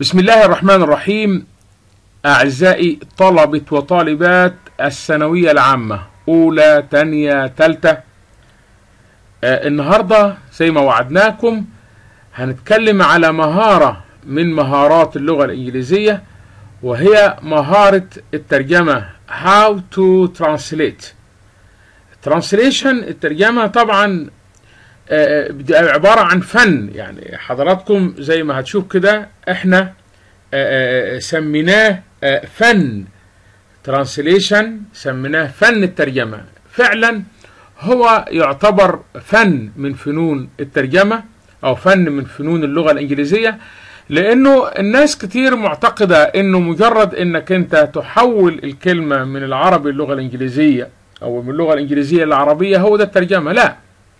بسم الله الرحمن الرحيم أعزائي طلبة وطالبات الثانوية العامة أولى تانية تالتة آه النهاردة زي ما وعدناكم هنتكلم على مهارة من مهارات اللغة الإنجليزية وهي مهارة الترجمة How to translate translation الترجمة طبعا آه، عبارة عن فن يعني حضراتكم زي ما هتشوف كده احنا آه، آه، سميناه آه، فن ترانسليشن سميناه فن الترجمة فعلا هو يعتبر فن من فنون الترجمة او فن من فنون اللغة الانجليزية لانه الناس كتير معتقدة انه مجرد انك انت تحول الكلمة من العربي للغة الانجليزية او من اللغة الانجليزية للعربية هو ده الترجمة لا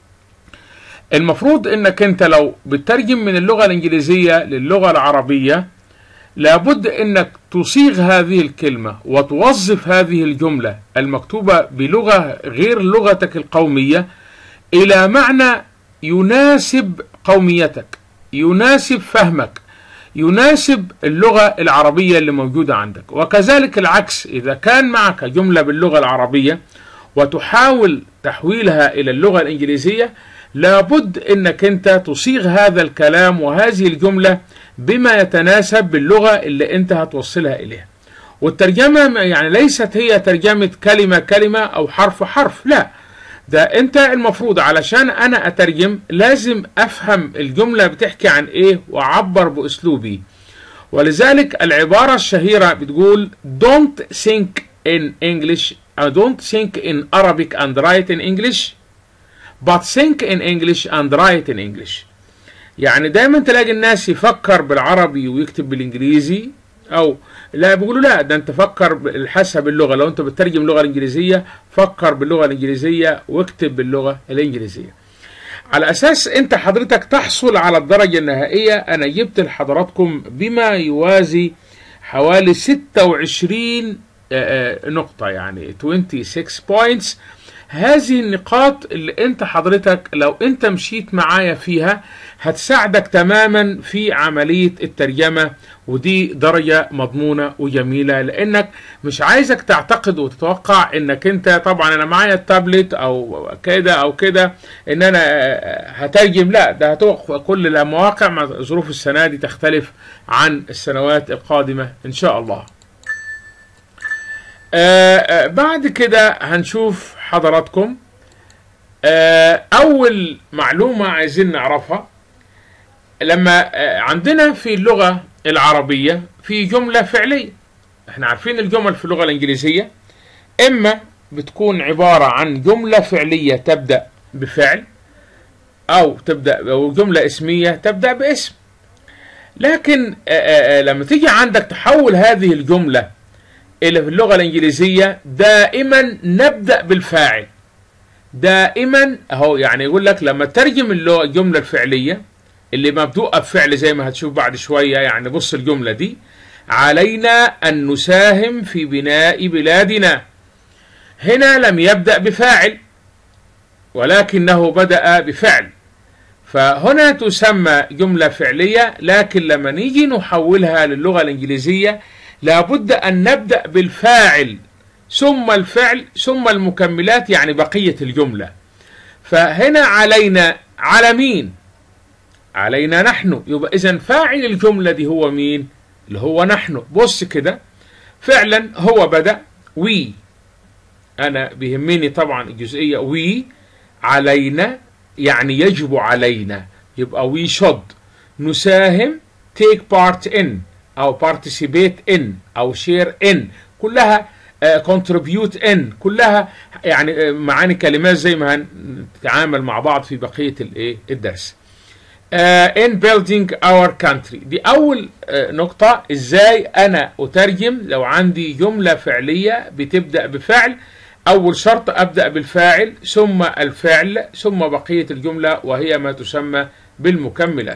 المفروض انك انت لو بتترجم من اللغة الانجليزية للغة العربية لابد انك تصيغ هذه الكلمة وتوظف هذه الجملة المكتوبة بلغة غير لغتك القومية الى معنى يناسب قوميتك يناسب فهمك يناسب اللغة العربية اللي موجودة عندك وكذلك العكس إذا كان معك جملة باللغة العربية وتحاول تحويلها إلى اللغة الإنجليزية لابد انك انت تصيغ هذا الكلام وهذه الجملة بما يتناسب باللغة اللي انت هتوصلها اليها والترجمة يعني ليست هي ترجمة كلمة كلمة او حرف حرف لا ده انت المفروض علشان انا اترجم لازم افهم الجملة بتحكي عن ايه واعبر باسلوبي ولذلك العبارة الشهيرة بتقول don't think in English uh, don't think in Arabic and write in English but think in English and write in English يعني دايما تلاقي الناس يفكر بالعربي ويكتب بالانجليزي او لا بيقولوا لا ده انت فكر حسب اللغه لو انت بتترجم اللغه الانجليزيه فكر باللغه الانجليزيه واكتب باللغه الانجليزيه على اساس انت حضرتك تحصل على الدرجه النهائيه انا جبت لحضراتكم بما يوازي حوالي 26 نقطه يعني 26 بوينتس هذه النقاط اللي انت حضرتك لو انت مشيت معايا فيها هتساعدك تماما في عملية الترجمة ودي درجة مضمونة وجميلة لانك مش عايزك تعتقد وتتوقع انك انت طبعا انا معايا التابلت او كده او كده ان انا هترجم لا ده كل المواقع مع ظروف السنة دي تختلف عن السنوات القادمة ان شاء الله آآ آآ بعد كده هنشوف حضراتكم أول معلومة عايزين نعرفها لما عندنا في اللغة العربية في جملة فعلية احنا عارفين الجمل في اللغة الإنجليزية إما بتكون عبارة عن جملة فعلية تبدأ بفعل أو تبدأ أو جملة اسمية تبدأ باسم لكن لما تيجي عندك تحول هذه الجملة إلى في اللغة الإنجليزية دائما نبدأ بالفاعل دائما أهو يعني يقول لك لما ترجم اللغة الجملة الفعلية اللي مبدوءة بفعل زي ما هتشوف بعد شوية يعني بص الجملة دي علينا أن نساهم في بناء بلادنا هنا لم يبدأ بفاعل ولكنه بدأ بفعل فهنا تسمى جملة فعلية لكن لما نيجي نحولها للغة الإنجليزية لابد أن نبدأ بالفاعل ثم الفعل ثم المكملات يعني بقية الجملة فهنا علينا على مين علينا نحن يبقى إذا فاعل الجملة دي هو مين اللي هو نحن بص كده فعلا هو بدأ وي أنا بيهمني طبعا الجزئية وي علينا يعني يجب علينا يبقى وي شود نساهم take part in او participate in او share in كلها uh, contribute in كلها يعني uh, معاني كلمات زي ما هنتعامل مع بعض في بقيه الايه الدرس uh, in building our country دي اول uh, نقطه ازاي انا اترجم لو عندي جمله فعليه بتبدا بفعل اول شرط ابدا بالفاعل ثم الفعل ثم بقيه الجمله وهي ما تسمى بالمكملات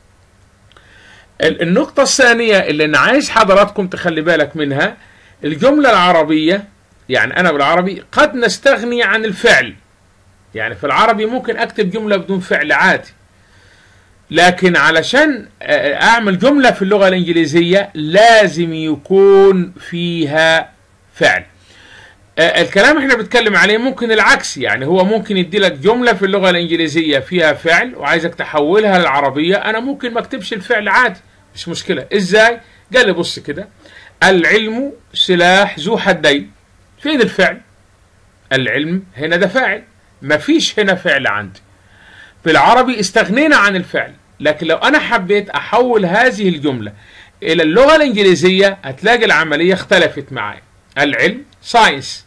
النقطة الثانية اللي أنا عايز حضراتكم تخلي بالك منها الجملة العربية يعني أنا بالعربي قد نستغني عن الفعل يعني في العربي ممكن أكتب جملة بدون فعل عادي لكن علشان اعمل جمله في اللغه الانجليزيه لازم يكون فيها فعل الكلام احنا بنتكلم عليه ممكن العكس يعني هو ممكن يدي لك جمله في اللغه الانجليزيه فيها فعل وعايزك تحولها للعربيه انا ممكن ما اكتبش الفعل عادي مش مشكله ازاي قال لي بص كده العلم سلاح ذو حدين فين الفعل العلم هنا ده فاعل مفيش هنا فعل عندي في العربي استغنينا عن الفعل لكن لو انا حبيت احول هذه الجمله الى اللغه الانجليزيه هتلاقي العمليه اختلفت معايا العلم ساينس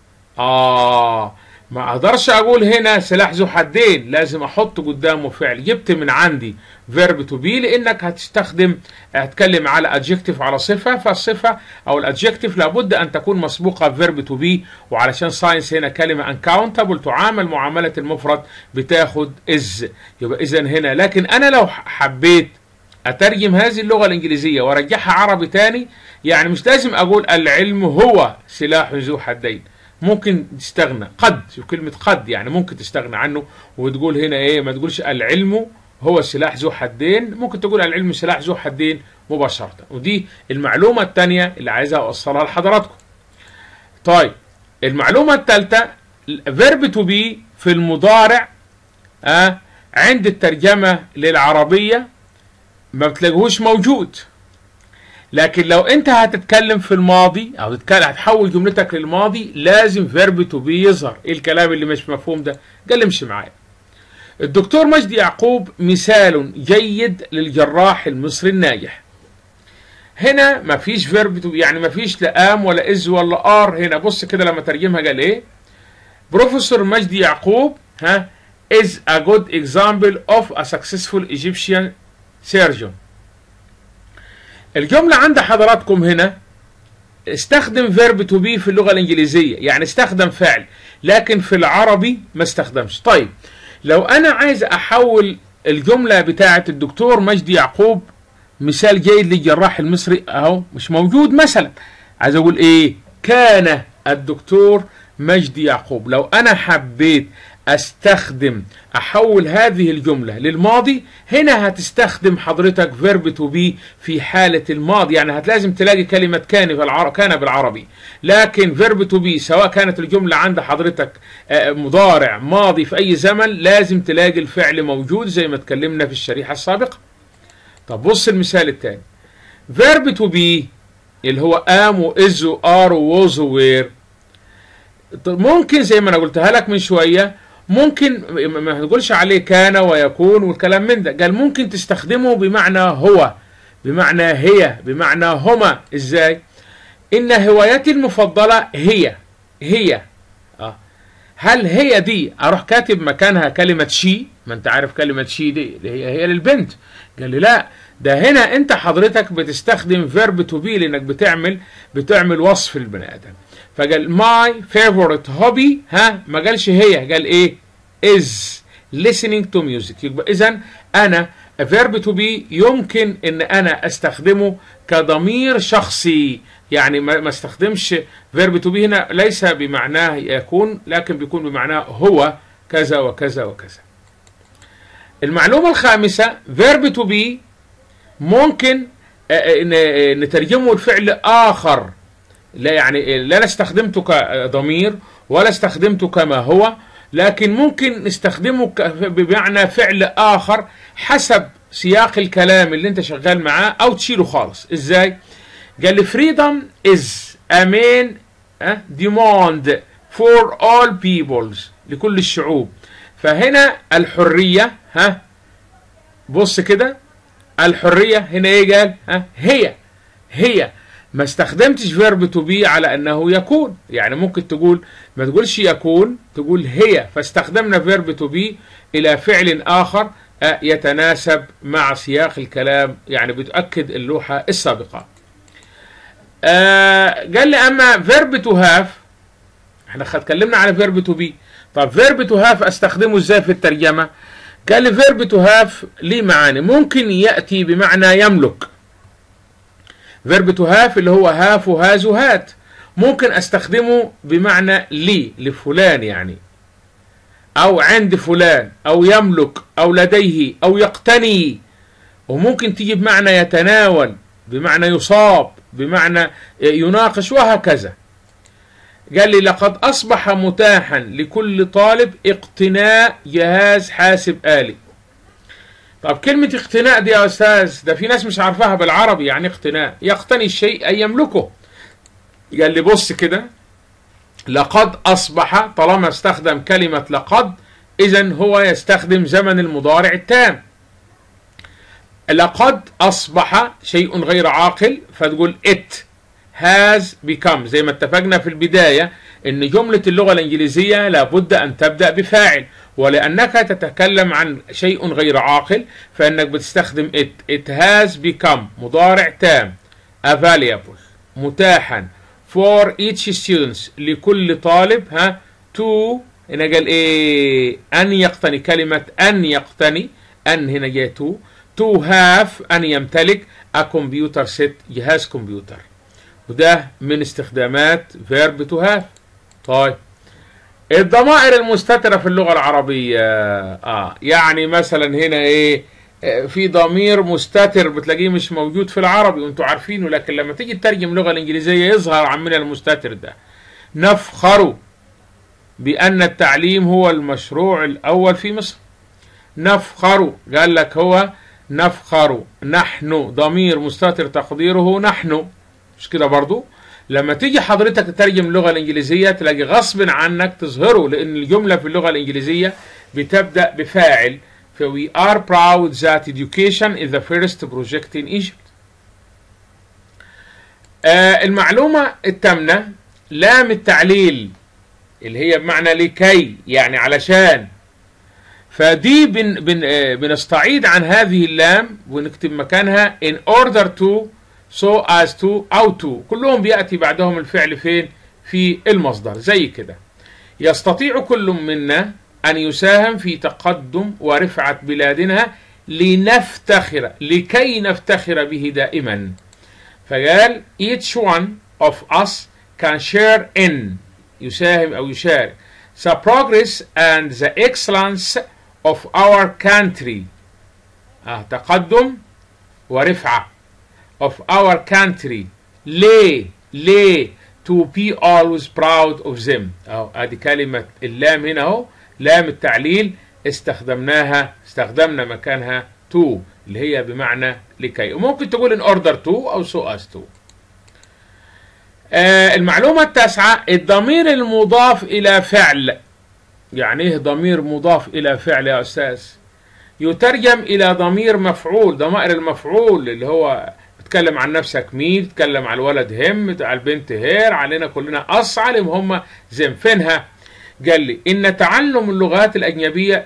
اه ما اقدرش اقول هنا سلاح ذو حدين لازم احط قدامه فعل جبت من عندي فيرب تو بي لانك هتستخدم هتكلم على ادجكتيف على صفه فالصفه او الادجكتيف لابد ان تكون مسبوقه بفيرب تو بي وعلشان ساينس هنا كلمه انكاونتبل تعامل معامله المفرد بتاخد از يبقى اذا هنا لكن انا لو حبيت اترجم هذه اللغه الانجليزيه وارجعها عربي تاني يعني مش لازم اقول العلم هو سلاح ذو حدين ممكن تستغنى قد كلمة قد يعني ممكن تستغنى عنه وتقول هنا ايه ما تقولش العلم هو سلاح ذو حدين ممكن تقول العلم سلاح ذو حدين مباشرة ودي المعلومة الثانية اللي عايزها اوصلها لحضراتكم طيب المعلومة الثالثة فيرب تو بي في المضارع آه عند الترجمة للعربية ما بتلاقيهوش موجود لكن لو انت هتتكلم في الماضي او تتكلم هتحول جملتك للماضي لازم فيرب تو بي يظهر ايه الكلام اللي مش مفهوم ده قال امشي معايا الدكتور مجدي يعقوب مثال جيد للجراح المصري الناجح هنا مفيش فيرب تو يعني مفيش لا ام ولا از ولا ار هنا بص كده لما ترجمها قال ايه بروفيسور مجدي يعقوب ها is a good example of a successful Egyptian surgeon الجملة عند حضراتكم هنا استخدم فيرب تو بي في اللغة الإنجليزية يعني استخدم فعل لكن في العربي ما استخدمش طيب لو أنا عايز أحول الجملة بتاعة الدكتور مجدي يعقوب مثال جيد للجراح المصري أهو مش موجود مثلا عايز أقول إيه كان الدكتور مجدي يعقوب لو أنا حبيت استخدم احول هذه الجمله للماضي هنا هتستخدم حضرتك فيرب تو بي في حاله الماضي يعني هتلازم تلاقي كلمه كان بالعربي كان بالعربي لكن فيرب تو بي سواء كانت الجمله عند حضرتك مضارع ماضي في اي زمن لازم تلاقي الفعل موجود زي ما اتكلمنا في الشريحه السابقه طب بص المثال الثاني فيرب تو بي اللي هو ام واز وار ووز ووير ممكن زي ما انا قلتها لك من شويه ممكن ما تقولش عليه كان ويكون والكلام من ده قال ممكن تستخدمه بمعنى هو بمعنى هي بمعنى هما ازاي ان هوايتي المفضلة هي هي آه. هل هي دي اروح كاتب مكانها كلمة شي ما انت عارف كلمة شي دي اللي هي هي للبنت قال لي لا ده هنا انت حضرتك بتستخدم فيرب تو بي لانك بتعمل بتعمل وصف للبني ادم فقال ماي فيفورت هوبي ها ما قالش هي قال ايه is listening to music يبقى اذا انا verb to be يمكن ان انا استخدمه كضمير شخصي يعني ما استخدمش verb to be هنا ليس بمعناه يكون لكن بيكون بمعناه هو كذا وكذا وكذا المعلومة الخامسة verb to be ممكن نترجمه لفعل آخر لا يعني لا استخدمته كضمير ولا استخدمته كما هو لكن ممكن نستخدمه بمعنى فعل آخر حسب سياق الكلام اللي انت شغال معاه او تشيله خالص ازاي قال لي freedom is a main demand for all peoples لكل الشعوب فهنا الحرية ها بص كده الحرية هنا ايه قال ها هي هي ما استخدمتش فيرب تو بي على انه يكون يعني ممكن تقول ما تقولش يكون تقول هي فاستخدمنا فيرب تو بي الى فعل اخر يتناسب مع سياق الكلام يعني بتؤكد اللوحة السابقة آه قال لي اما فيرب تو هاف احنا اتكلمنا على فيرب تو بي طب فيرب تو هاف استخدمه ازاي في الترجمة قال لي فيرب تو هاف ليه معاني ممكن يأتي بمعنى يملك فيرب تو هاف اللي هو هاف وهاز وهات ممكن استخدمه بمعنى لي لفلان يعني او عند فلان او يملك او لديه او يقتني وممكن تيجي بمعنى يتناول بمعنى يصاب بمعنى يناقش وهكذا قال لي لقد أصبح متاحا لكل طالب اقتناء جهاز حاسب آلي طب كلمة اقتناء دي يا أستاذ ده في ناس مش عارفاها بالعربي يعني اقتناء يقتني الشيء أن يملكه قال لي بص كده لقد أصبح طالما استخدم كلمة لقد إذا هو يستخدم زمن المضارع التام لقد أصبح شيء غير عاقل فتقول it has become زي ما اتفقنا في البداية ان جملة اللغة الانجليزية لابد ان تبدأ بفاعل ولانك تتكلم عن شيء غير عاقل فانك بتستخدم it it has become مضارع تام available متاحا for each students لكل طالب ها to هنا قال ايه ان يقتني كلمة ان يقتني ان هنا جاي to to have ان يمتلك a computer set جهاز كمبيوتر وده من استخدامات فيرب تو هاف طيب الضمائر المستترة في اللغة العربية اه يعني مثلا هنا ايه في ضمير مستتر بتلاقيه مش موجود في العربي وانتوا عارفينه لكن لما تيجي تترجم اللغة الانجليزية يظهر عمنا المستتر ده نفخر بأن التعليم هو المشروع الأول في مصر نفخر قال لك هو نفخر نحن ضمير مستتر تقديره نحن مش كده برضو لما تيجي حضرتك تترجم اللغة الإنجليزية تلاقي غصب عنك تظهره لأن الجملة في اللغة الإنجليزية بتبدأ بفاعل ف we are proud that education is the first project in Egypt آه المعلومة التامنة لام التعليل اللي هي بمعنى لكي يعني علشان فدي بن بن آه بنستعيد عن هذه اللام ونكتب مكانها in order to so as to أو to كلهم بيأتي بعدهم الفعل فين في المصدر زي كده يستطيع كل منا أن يساهم في تقدم ورفعة بلادنا لنفتخر لكي نفتخر به دائما فقال each one of us can share in يساهم أو يشارك the progress and the excellence of our country آه تقدم ورفعة of our country ليه ليه to be always proud of them اهو ادي كلمة اللام هنا اهو لام التعليل استخدمناها استخدمنا مكانها to اللي هي بمعنى لكي وممكن تقول in order to او so as to آه المعلومة التاسعة الضمير المضاف إلى فعل يعني إيه ضمير مضاف إلى فعل يا أستاذ يترجم إلى ضمير مفعول ضمائر المفعول اللي هو تتكلم عن نفسك مين تتكلم على الولد هم على البنت هير علينا كلنا أص عليهم هم زين فينها قال لي إن تعلم اللغات الأجنبية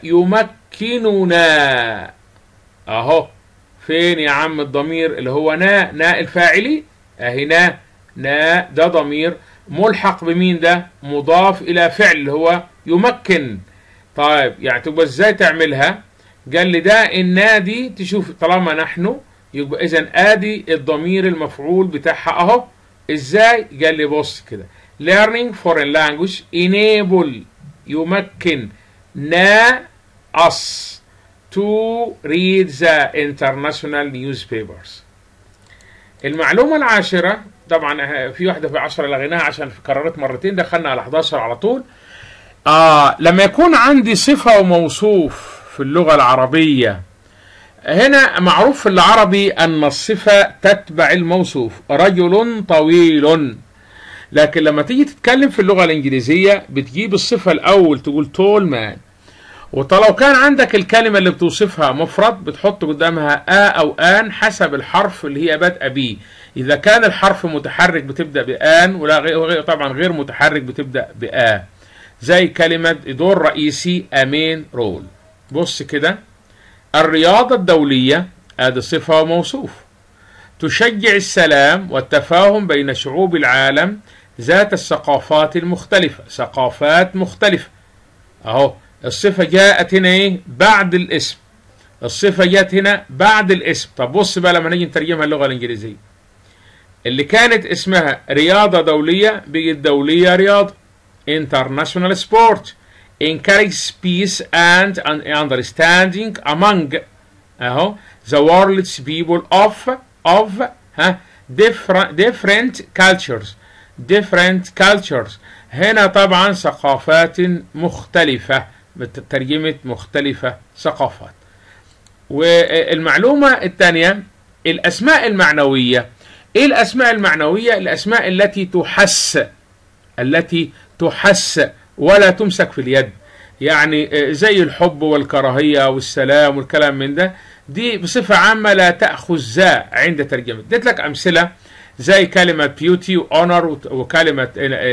يمكننا أهو فين يا عم الضمير اللي هو نا نا الفاعلي أهي نا نا ده ضمير ملحق بمين ده مضاف إلى فعل اللي هو يمكن طيب يعني تبقى ازاي تعملها قال لي ده النادي تشوف طالما نحن يبقى اذا ادي الضمير المفعول بتاعها اهو ازاي قال لي بص كده learning foreign language enable يمكن نا us to read the international newspapers المعلومة العاشرة طبعا في واحدة في عشرة لغيناها عشان كررت مرتين دخلنا على 11 على طول آه لما يكون عندي صفة وموصوف في اللغة العربية هنا معروف في العربي أن الصفة تتبع الموصوف رجل طويل لكن لما تيجي تتكلم في اللغة الإنجليزية بتجيب الصفة الأول تقول تول مان ولو كان عندك الكلمة اللي بتوصفها مفرد بتحط قدامها آ أو آن حسب الحرف اللي هي بادئة بيه إذا كان الحرف متحرك بتبدأ بآن ولا غير طبعا غير متحرك بتبدأ بآ زي كلمة دور رئيسي أمين رول بص كده الرياضة الدولية هذه صفة وموصوف تشجع السلام والتفاهم بين شعوب العالم ذات الثقافات المختلفة ثقافات مختلفة أهو الصفة جاءت هنا إيه بعد الاسم الصفة جاءت هنا بعد الاسم طب بص بقى لما نيجي نترجمها اللغة الإنجليزية اللي كانت اسمها رياضة دولية بقت دولية رياضة international sport encourages peace and understanding among اهو the world's people of of ها different different cultures different cultures هنا طبعا ثقافات مختلفة ترجمة مختلفة ثقافات والمعلومة الثانية الأسماء المعنوية إيه الأسماء المعنوية الأسماء التي تحس التي تحس ولا تمسك في اليد يعني زي الحب والكراهية والسلام والكلام من ده دي بصفة عامة لا تأخذ ذا عند ترجمة اديت لك أمثلة زي كلمة بيوتي وأونر وكلمة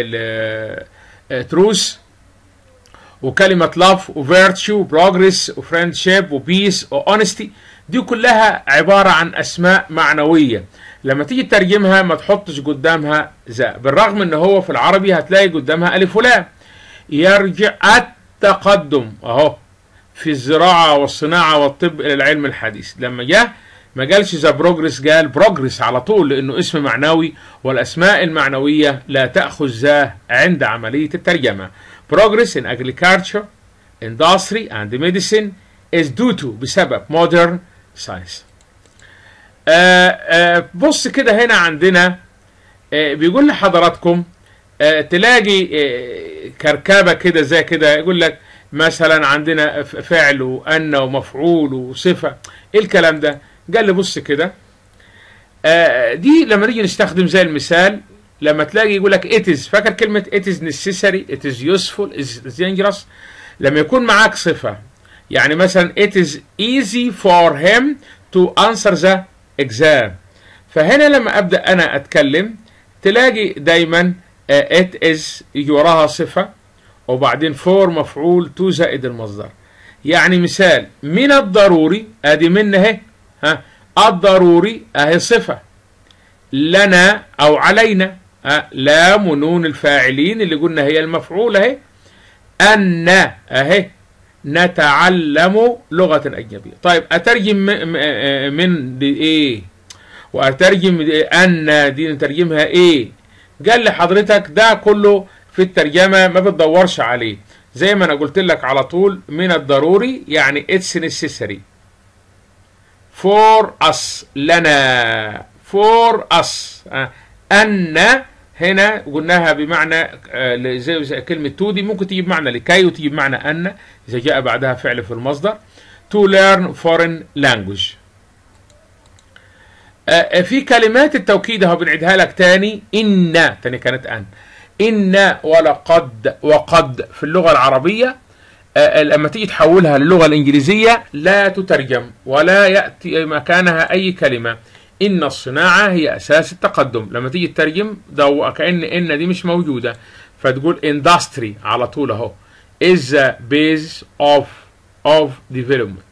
تروث وكلمة لاف وفيرتشو وبروجريس وفريندشيب وبيس واونستي دي كلها عبارة عن أسماء معنوية لما تيجي تترجمها ما تحطش قدامها ذا بالرغم ان هو في العربي هتلاقي قدامها ألف ولام يرجع التقدم اهو في الزراعة والصناعة والطب إلى العلم الحديث لما جاء ما قالش ذا بروجرس قال بروجرس على طول لأنه اسم معنوي والأسماء المعنوية لا تأخذ ذا عند عملية الترجمة progress in agriculture industry and medicine is due to بسبب modern science آآ آآ بص كده هنا عندنا بيقول لحضراتكم تلاقي كركبة كده زي كده يقول لك مثلا عندنا فعل وأن ومفعول وصفة ايه الكلام ده قال لي بص كده دي لما نيجي نستخدم زي المثال لما تلاقي يقول لك it is فاكر كلمة it is necessary it is useful it is dangerous لما يكون معاك صفة يعني مثلا it is easy for him to answer the exam فهنا لما أبدأ أنا أتكلم تلاقي دايما it is وراها صفة وبعدين for مفعول to زائد المصدر يعني مثال من الضروري ادي من اهي ها الضروري اهي صفة لنا او علينا لام ونون الفاعلين اللي قلنا هي المفعول اهي أن اهي نتعلم لغة أجنبية طيب أترجم من دي إيه وأترجم أن دي نترجمها إيه قال لحضرتك ده كله في الترجمة ما بتدورش عليه زي ما أنا قلت لك على طول من الضروري يعني it's necessary for us لنا for us أن هنا قلناها بمعنى زي, زي كلمة تو دي ممكن تجيب معنى لكي وتجيب معنى أن إذا جاء بعدها فعل في المصدر to learn foreign language في كلمات التوكيد اهو بنعيدها لك تاني إن تاني كانت أن إن ولقد وقد في اللغة العربية لما تيجي تحولها للغة الإنجليزية لا تترجم ولا يأتي مكانها أي كلمة إن الصناعة هي أساس التقدم لما تيجي تترجم ده كأن إن دي مش موجودة فتقول industry على طول أهو is the base of of development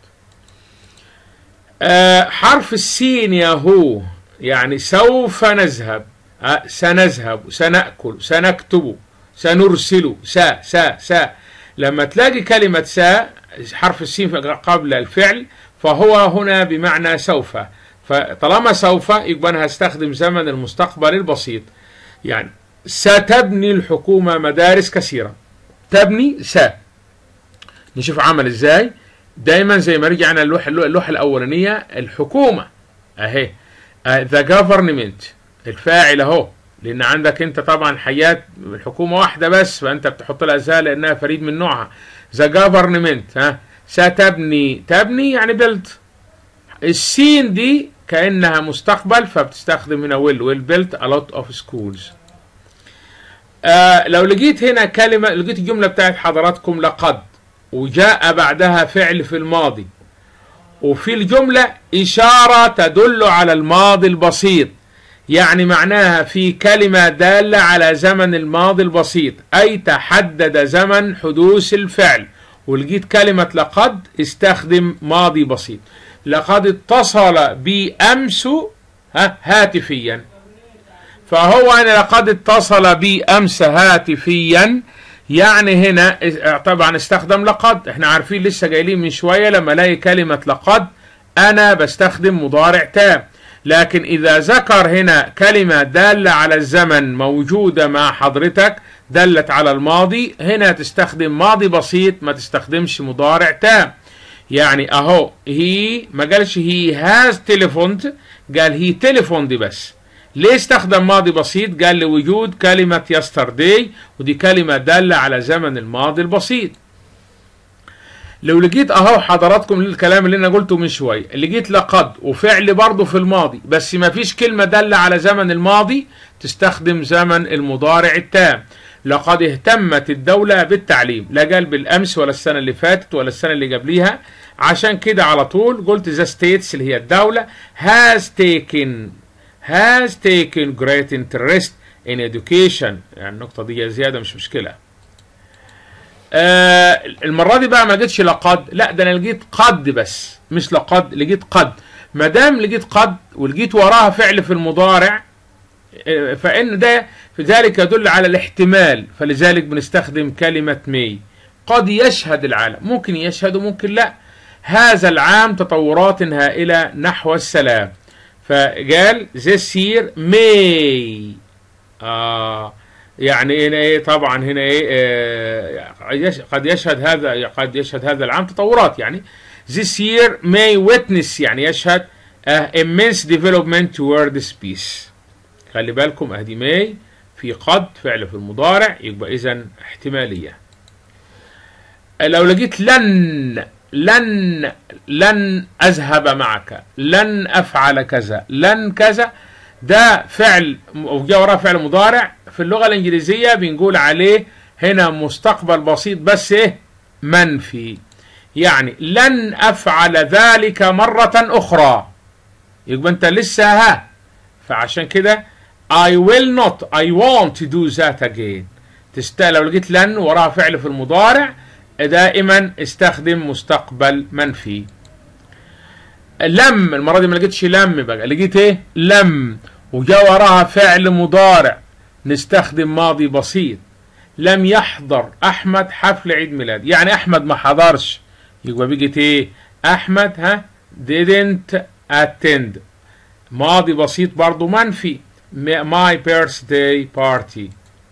آه حرف السين يا هو يعني سوف نذهب آه سنذهب سنأكل سنكتب سنرسل سا سا سا لما تلاقي كلمة سا حرف السين قبل الفعل فهو هنا بمعنى سوف فطالما سوف يبقى انا هستخدم زمن المستقبل البسيط يعني ستبني الحكومة مدارس كثيرة تبني س نشوف عمل ازاي دايما زي ما رجعنا اللوحة اللوحة الأولانية الحكومة اهي ذا جفرنمنت الفاعل اهو لأن عندك أنت طبعا حياة الحكومة واحدة بس فأنت بتحط لها ذا لأنها فريد من نوعها ذا جفرنمنت ها ستبني تبني يعني بيلد السين دي كأنها مستقبل فبتستخدم هنا will will build a lot of schools آه لو لقيت هنا كلمة لقيت الجملة بتاعت حضراتكم لقد وجاء بعدها فعل في الماضي وفي الجملة إشارة تدل على الماضي البسيط يعني معناها في كلمة دالة على زمن الماضي البسيط أي تحدد زمن حدوث الفعل ولقيت كلمة لقد استخدم ماضي بسيط لقد اتصل بي أمس هاتفيا فهو أنا لقد اتصل بي أمس هاتفيا يعني هنا طبعا استخدم لقد احنا عارفين لسه جايلين من شوية لما الاقي كلمة لقد أنا بستخدم مضارع تام لكن إذا ذكر هنا كلمة دالة على الزمن موجودة مع حضرتك دلت على الماضي هنا تستخدم ماضي بسيط ما تستخدمش مضارع تام يعني اهو هي ما قالش هي هاز تليفونت قال هي تليفوند بس ليه استخدم ماضي بسيط قال لوجود كلمة يسترداي ودي كلمة دالة على زمن الماضي البسيط لو لقيت اهو حضراتكم الكلام اللي انا قلته من شويه لقيت لقد وفعل برضه في الماضي بس ما فيش كلمه داله على زمن الماضي تستخدم زمن المضارع التام لقد اهتمت الدولة بالتعليم لا قال بالأمس ولا السنة اللي فاتت ولا السنة اللي قبليها عشان كده على طول قلت the states اللي هي الدولة has taken has taken great interest in education يعني النقطة دي زيادة مش مشكلة آه المرة دي بقى ما لقيتش لقد لا ده انا لقيت قد بس مش لقد لقيت قد ما دام لقيت قد ولقيت وراها فعل في المضارع آه، فإن ده في ذلك يدل على الاحتمال فلذلك بنستخدم كلمة مي قد يشهد العالم ممكن يشهد وممكن لا هذا العام تطورات هائلة نحو السلام فقال this year may آه يعني هنا ايه طبعا هنا ايه آه يش- قد يشهد هذا قد يشهد هذا العام تطورات يعني this year may witness يعني يشهد uh, immense development towards peace خلي بالكم اهدي may في قد فعل في المضارع يبقى اذا احتماليه لو لقيت لن لن لن اذهب معك لن افعل كذا لن كذا ده فعل وجاء وراه فعل مضارع في اللغه الانجليزيه بنقول عليه هنا مستقبل بسيط بس ايه منفي يعني لن افعل ذلك مره اخرى يبقى انت لسه ها فعشان كده I will not I want to do that again تست... لو لقيت لن وراها فعل في المضارع دائما استخدم مستقبل منفي لم المره دي ما لقيتش لم بقى لقيت ايه لم وجاء وراها فعل مضارع نستخدم ماضي بسيط لم يحضر احمد حفل عيد ميلاد يعني احمد ما حضرش يبقى بقت ايه احمد ها didn't attend ماضي بسيط برضو منفي my birthday party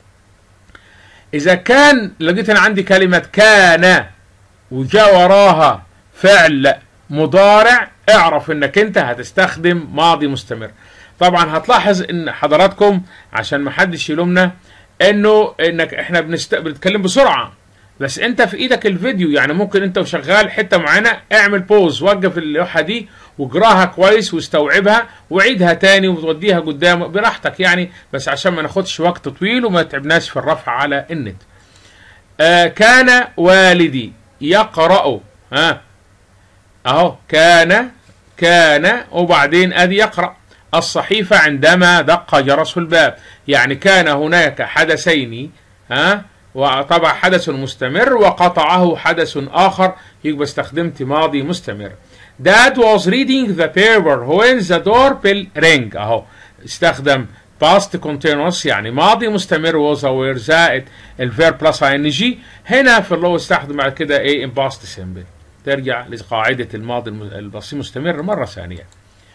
إذا كان لقيت أنا عندي كلمة كان وجاء وراها فعل مضارع اعرف انك انت هتستخدم ماضي مستمر طبعا هتلاحظ ان حضراتكم عشان ما حدش يلومنا انه انك احنا بنست... بنتكلم بسرعه بس انت في ايدك الفيديو يعني ممكن انت وشغال حته معينه اعمل بوز وقف اللوحه دي واقراها كويس واستوعبها وعيدها تاني وتوديها قدام براحتك يعني بس عشان ما ناخدش وقت طويل وما تعبناش في الرفع على النت آه كان والدي يقرأ ها اهو كان كان وبعدين ادي يقرأ الصحيفة عندما دق جرس الباب يعني كان هناك حدثين ها وطبعا حدث مستمر وقطعه حدث آخر يبقى استخدمت ماضي مستمر Dad was reading the paper when the doorbell rang اهو استخدم past continuous يعني ماضي مستمر was aware زائد الفيرب بلس ing هنا في اللغة استخدم بعد كده ايه in past simple ترجع لقاعدة الماضي البسيط مستمر مرة ثانية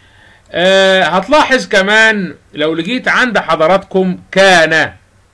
أه هتلاحظ كمان لو لقيت عند حضراتكم كان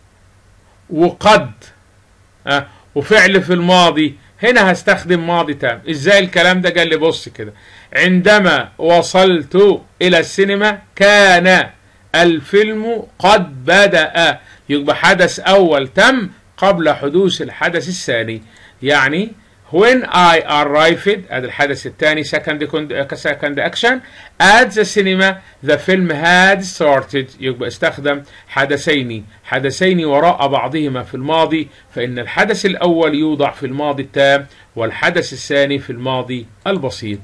وقد أه وفعل في الماضي هنا هستخدم ماضي تام ازاي الكلام ده قال لي بص كده عندما وصلت الى السينما كان الفيلم قد بدأ يبقى حدث اول تم قبل حدوث الحدث الثاني يعني when I arrived at الحدث الثاني second second action at the cinema the film had started يبقى استخدم حدثين حدثين وراء بعضهما في الماضي فإن الحدث الأول يوضع في الماضي التام والحدث الثاني في الماضي البسيط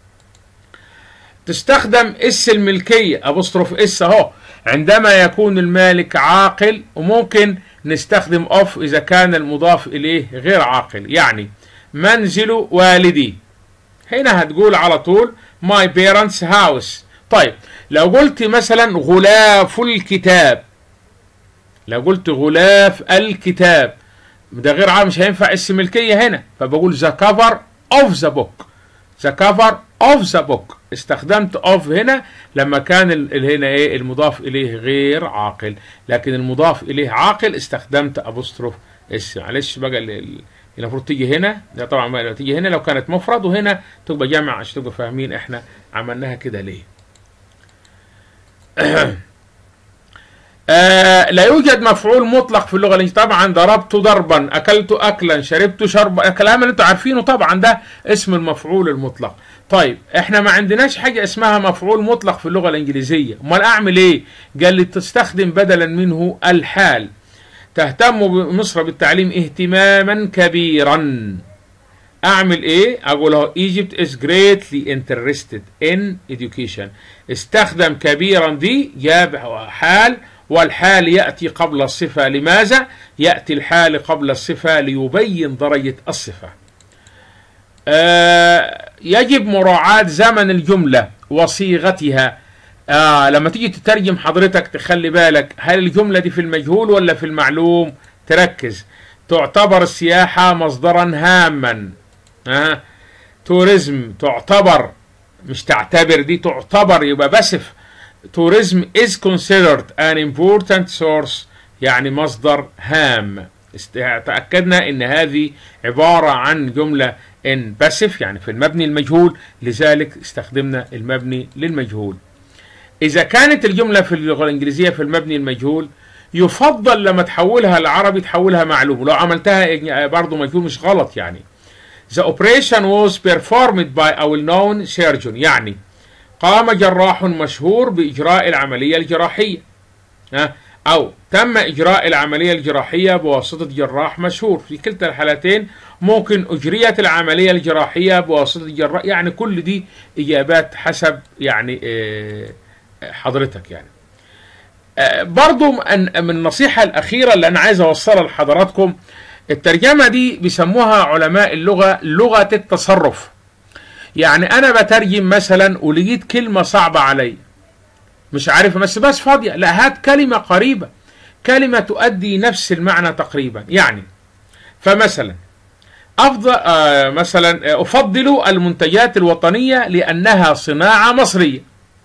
تستخدم اس الملكية أبوستروف اس اهو عندما يكون المالك عاقل وممكن نستخدم اوف إذا كان المضاف إليه غير عاقل يعني منزل والدي هنا هتقول على طول my parents house طيب لو قلت مثلا غلاف الكتاب لو قلت غلاف الكتاب ده غير عام مش هينفع اسم ملكية هنا فبقول the cover of the book the cover of the book استخدمت اوف هنا لما كان ال- هنا ايه المضاف اليه غير عاقل لكن المضاف اليه عاقل استخدمت ابوستروف اس معلش بقى ال- ال- المفروض تيجي هنا ده طبعا ما تيجي هنا لو كانت مفرد وهنا تبقى جمع عشان تبقوا فاهمين احنا عملناها كده ليه آه لا يوجد مفعول مطلق في اللغه الانجليزيه طبعا ضربت ضربا اكلت اكلا شربت شربا الكلام اللي انتوا عارفينه طبعا ده اسم المفعول المطلق طيب احنا ما عندناش حاجه اسمها مفعول مطلق في اللغه الانجليزيه امال اعمل ايه قال لي تستخدم بدلا منه الحال تهتم مصر بالتعليم اهتماما كبيرا اعمل ايه اقول له Egypt is greatly interested in education استخدم كبيرا دي جاب حال والحال يأتي قبل الصفة لماذا؟ يأتي الحال قبل الصفة ليبين درجة الصفة آه يجب مراعاة زمن الجملة وصيغتها آه لما تيجي تترجم حضرتك تخلي بالك هل الجملة دي في المجهول ولا في المعلوم تركز تعتبر السياحة مصدرا هاما آه. توريزم تعتبر مش تعتبر دي تعتبر يبقى بسف tourism is considered an important source يعني مصدر هام است- تأكدنا ان هذه عبارة عن جملة ان باسف يعني في المبني المجهول لذلك استخدمنا المبني للمجهول إذا كانت الجملة في اللغة الإنجليزية في المبني المجهول يفضل لما تحولها لعربي تحولها معلوم لو عملتها برضو مجهول مش غلط يعني The operation was performed by a well-known surgeon يعني قام جراح مشهور بإجراء العملية الجراحية ها؟ أو تم إجراء العملية الجراحية بواسطة جراح مشهور في كلتا الحالتين ممكن أجريت العملية الجراحية بواسطة جراح يعني كل دي إجابات حسب يعني آه، حضرتك يعني آه، برضو من من النصيحة الأخيرة اللي أنا عايز أوصلها لحضراتكم الترجمة دي بيسموها علماء اللغة لغة التصرف يعني أنا بترجم مثلا ولقيت كلمة صعبة علي مش عارف بس بس فاضية لا هات كلمة قريبة كلمة تؤدي نفس المعنى تقريبا يعني فمثلا أفضل آه مثلا آه، أفضل المنتجات الوطنية لأنها صناعة مصرية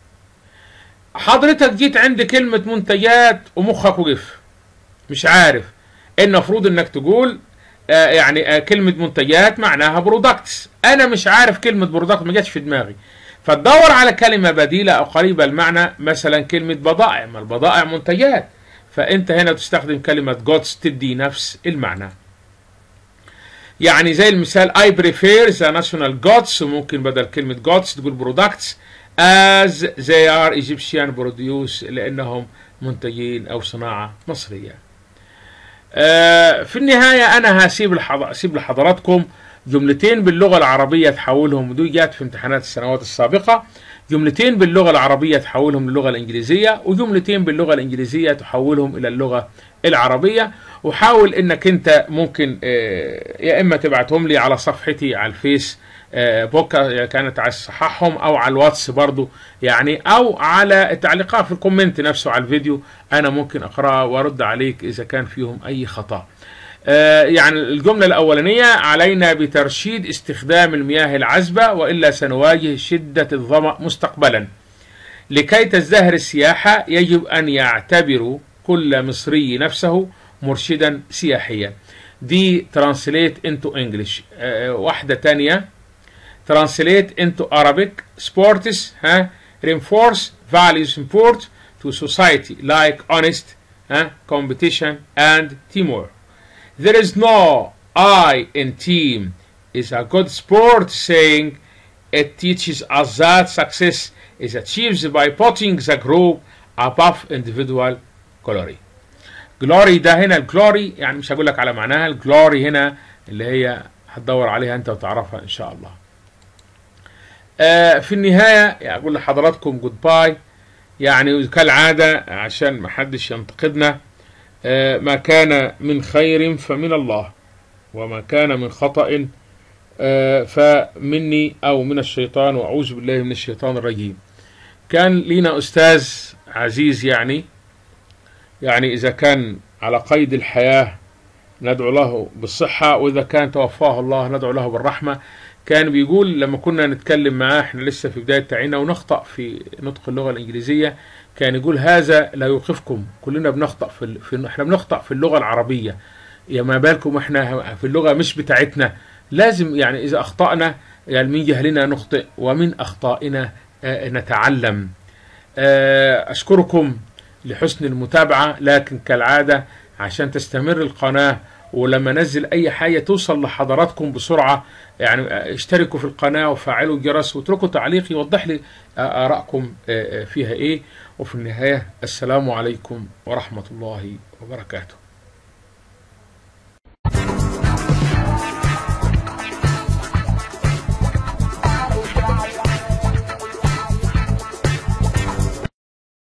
حضرتك جيت عند كلمة منتجات ومخك وقف مش عارف المفروض انك تقول آه يعني آه كلمة منتجات معناها برودكتس انا مش عارف كلمة برودكت ما جاتش في دماغي فتدور على كلمة بديلة او قريبة المعنى مثلا كلمة بضائع ما البضائع منتجات فانت هنا تستخدم كلمة جودز تدي نفس المعنى يعني زي المثال I prefer the national gods وممكن بدل كلمة gods تقول products as they are Egyptian produce لأنهم منتجين أو صناعة مصرية آه في النهاية أنا هسيب الحض... هسيب لحضراتكم جملتين باللغة العربية تحولهم ودي جات في امتحانات السنوات السابقة جملتين باللغة العربية تحولهم للغة الإنجليزية وجملتين باللغة الإنجليزية تحولهم إلى اللغة العربية وحاول انك انت ممكن آه، يا اما تبعتهم لي على صفحتي على الفيس آه، بوك آه، كانت على صححهم او على الواتس برضو يعني او على التعليقات في الكومنت نفسه على الفيديو انا ممكن اقراها وارد عليك اذا كان فيهم اي خطأ آه، يعني الجملة الأولانية علينا بترشيد استخدام المياه العذبة وإلا سنواجه شدة الظمأ مستقبلا لكي تزدهر السياحة يجب أن يعتبر كل مصري نفسه مرشدا سياحيا دي translate into English آه، واحدة تانية translate into Arabic sports ها reinforce values import to society like honest ها competition and teamwork there is no I in team is a good sport saying it teaches us that success is achieved by putting the group above individual glory glory ده هنا الجلوري يعني مش هقول لك على معناها الجلوري هنا اللي هي هتدور عليها انت وتعرفها ان شاء الله آه في النهاية أقول لحضراتكم جود باي يعني كالعادة عشان ما حدش ينتقدنا آه ما كان من خير فمن الله وما كان من خطأ آه فمني أو من الشيطان وأعوذ بالله من الشيطان الرجيم كان لينا أستاذ عزيز يعني يعني إذا كان على قيد الحياة ندعو له بالصحة وإذا كان توفاه الله ندعو له بالرحمة كان بيقول لما كنا نتكلم معاه احنا لسه في بدايه تعييننا ونخطا في نطق اللغه الانجليزيه كان يقول هذا لا يوقفكم كلنا بنخطا في, ال- في احنا بنخطا في اللغه العربيه يا ما بالكم احنا في اللغه مش بتاعتنا لازم يعني اذا اخطانا يعني من جهلنا نخطئ ومن اخطائنا آه، نتعلم آه، اشكركم لحسن المتابعه لكن كالعاده عشان تستمر القناه ولما انزل اي حاجه توصل لحضراتكم بسرعه يعني اشتركوا في القناه وفعلوا الجرس واتركوا تعليق يوضح لي ارائكم آه، آه، فيها ايه وفي النهايه السلام عليكم ورحمه الله وبركاته